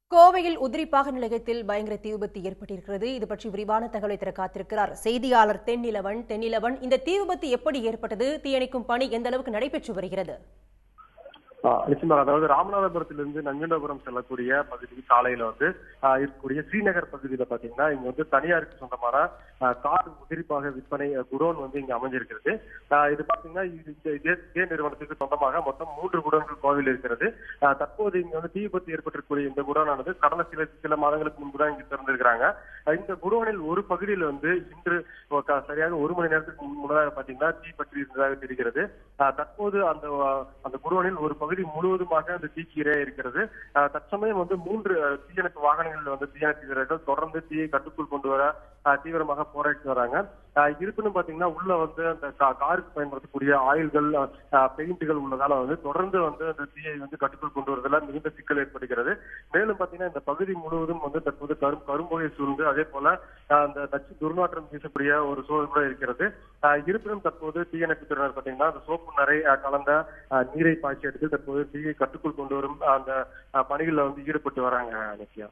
கோவையில் உதிரிப்பாக நிலையத்தில் பயங்கர தீ விபத்து ஏற்பட்டிருக்கிறது இது பற்றி விரிவான தகவலை தர காத்திருக்கிறார் செய்தியாளர் தென்னிலவன் தென்னிலவன் இந்த தீ விபத்து எப்படி ஏற்பட்டது தீயணைக்கும் பணி எந்த அளவுக்கு நடைபெற்று வருகிறது ஆ, நிச்சயமாக அதாவது ராமநாதபுரத்திலிருந்து நஞ்சண்டபுரம் செல்லக்கூடிய பகுதி சாலையில வந்து ஆ, இருக்கக்கூடிய ஸ்ரீநகர் பகுதியில பாத்தீங்கன்னா இங்க வந்து தனியாருக்கு சொந்தமான ஆ, கார் உதிரிப்பாக விற்பனை அ, குடோன் வந்து இங்க அமைஞ்சிருக்கிறது ஆ, இது பாத்தீங்கன்னா இது இந்த இதே இதே நிறுவனத்துக்கு சொந்தமாக மொத்தம் மூன்று குடோன்கள் கோவில் இருக்கிறது ஆ, தற்போது இங்க வந்து தீ விபத்து ஏற்பட்டிருக்கக்கூடிய இந்த குடோனானது கடந்த சில சில மாதங்களுக்கு முன்பு தான் இங்க திறந்திருக்கிறாங்க ஆ, இந்த குடோனில் ஒரு பகுதியில் வந்து இன்று ஒ- க- சரியாக ஒரு மணி நேரத்துக்கு முன்னதாக பாத்தீங்கன்னா தீ பற்றி இருந்ததாக தெரிகிறது ஆ, தற்போது அந்த ஆ, அந்த குடோனில் ஒரு பகுதி முழுவதுமாக அந்த தீக்கு இரையா இருக்கிறது ஆ, தற்சமயம் வந்து மூன்று ஆ, தீயணைப்பு வாகனங்களில் வந்து தீயணைப்பு வீரர்கள் தொடர்ந்து தீயை கட்டுக்குள் கொண்டு வர ஆ, தீவிரமாக போராடி வராங்க ஆ, இருப்பினும் பாத்தீங்கன்னா உள்ள வந்து அந்த கா- காருக்கு பயன்படுத்தக்கூடிய ஆயில்கள் பெயிண்டுகள் உள்ளதால வந்து தொடர்ந்து வந்து அந்த தீயை வந்து கட்டுக்குள் கொண்டு வருவதில் மிகுந்த சிக்கல் ஏற்படுகிறது மேலும் பாத்தீங்கன்னா இந்த பகுதி முழுவதும் வந்து தற்போது கரும் கரும்புகை சூழ்ந்து அதே போல ஆ, அந்த நச்சு துர்நாற்றம் வீசக்கூடிய ஒரு சூழல் கூட இருக்கிறது ஆ, இருப்பினும் தற்போது தீயணைப்பு துறையினர் பாத்தீங்கன்னா அந்த சோப்பு நிறை ஆ, கலந்த ஆ, நீரை பாய்ச்சி எடுத்து தற்போது தீயை கட்டுக்குள் கொண்டு வரும் அந்த ஆ, பணிகளில் வந்து ஈடுபட்டு வராங்க நித்யா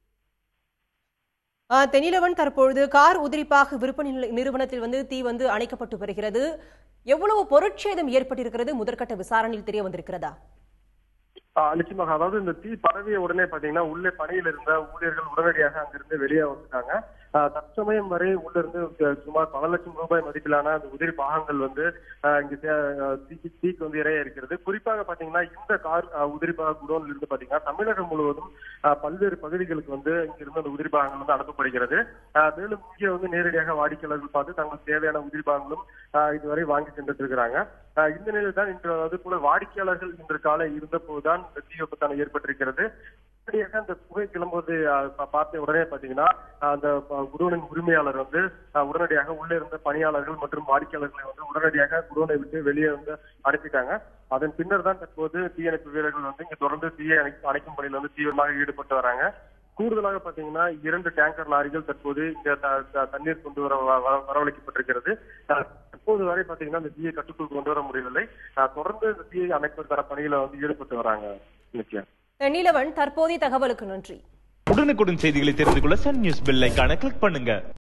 ஆ, தென்னிலவன் தற்பொழுது கார் உதிரிப்பாக விற்பனை நிலை- நிறுவனத்தில் வந்து தீ வந்து அணைக்கப்பட்டு வருகிறது எவ்வளவு பொருட்சேதம் ஏற்பட்டிருக்கிறது முதற்கட்ட விசாரணையில் தெரிய வந்திருக்கிறதா ஆ, நிச்சயமாக அதாவது இந்த தீ பரவிய உடனே பாத்தீங்கன்னா உள்ளே பணியில் இருந்த ஊழியர்கள் உடனடியாக அங்கிருந்து வெளியே வந்துட்டாங்க ஆ, தற்சமயம் வரை உள்ள இருந்து சு- சுமார் பல லட்சம் ரூபாய் மதிப்பிலான அந்த உதிரி பாகங்கள் வந்து ஆ, இங்க தே- ஆ, தீக்கு தீக்கு வந்து இரையா இருக்கிறது குறிப்பாக பாத்தீங்கன்னா இந்த கார் ஆ, உதிரி பாக குடோன்ல இருந்து பாத்தீங்கன்னா தமிழகம் முழுவதும் ஆ, பல்வேறு பகுதிகளுக்கு வந்து இங்க இருந்து அந்த உதிரி பாகங்கள் வந்து அனுப்பப்படுகிறது ஆ, மேலும் இங்கே வந்து நேரடியாக வாடிக்கையாளர்கள் பார்த்து தங்களுக்கு தேவையான உதிரி பாகங்களும் ஆ, இதுவரை வாங்கி சென்றுட்டு இருக்கிறாங்க ஆ, இந்த நிலையில் தான் இன்று அது போல வாடிக்கையாளர்கள் இன்று காலை இருந்த போதுதான் இந்த தீ விபத்தான ஏற்பட்டிருக்கிறது உடனடியாக அந்த புகை கிளம்புவது ஆ, பா- பார்த்த உடனே பாத்தீங்கன்னா ஆ, அந்த ப- குடோனின் உரிமையாளர் வந்து ஆ, உடனடியாக உள்ளே இருந்த பணியாளர்கள் மற்றும் வாடிக்கையாளர்களை வந்து உடனடியாக குடோனை விட்டு வெளியே வந்து அனுப்பிட்டாங்க அதன் பின்னர் தான் தற்போது தீயணைப்பு வீரர்கள் வந்து இங்க தொடர்ந்து தீயை அணை- அணைக்கும் பணியில் வந்து தீவிரமாக ஈடுபட்டு வராங்க கூடுதலாக பாத்தீங்கன்னா இரண்டு டேங்கர் லாரிகள் தற்போது இங்க த- த- தண்ணீர் கொண்டு வர வ- வ- வரவழைக்கப்பட்டிருக்கிறது அஹ், தற்போது வரை பாத்தீங்கன்னா இந்த தீயை கட்டுக்குள் கொண்டு வர முடியவில்லை அஹ், தொடர்ந்து இந்த தீயை அணைப்பதற்கான பணியில வந்து ஈடுபட்டு வராங்க நிச்சயம் தென்னிலவன் தற்போதைய தகவலுக்கு நன்றி உடனுக்குடன் செய்திகளை தெரிந்து கொள்ள சன் நியூஸ் பெல் ஐகானை கிளிக் பண்ணுங்க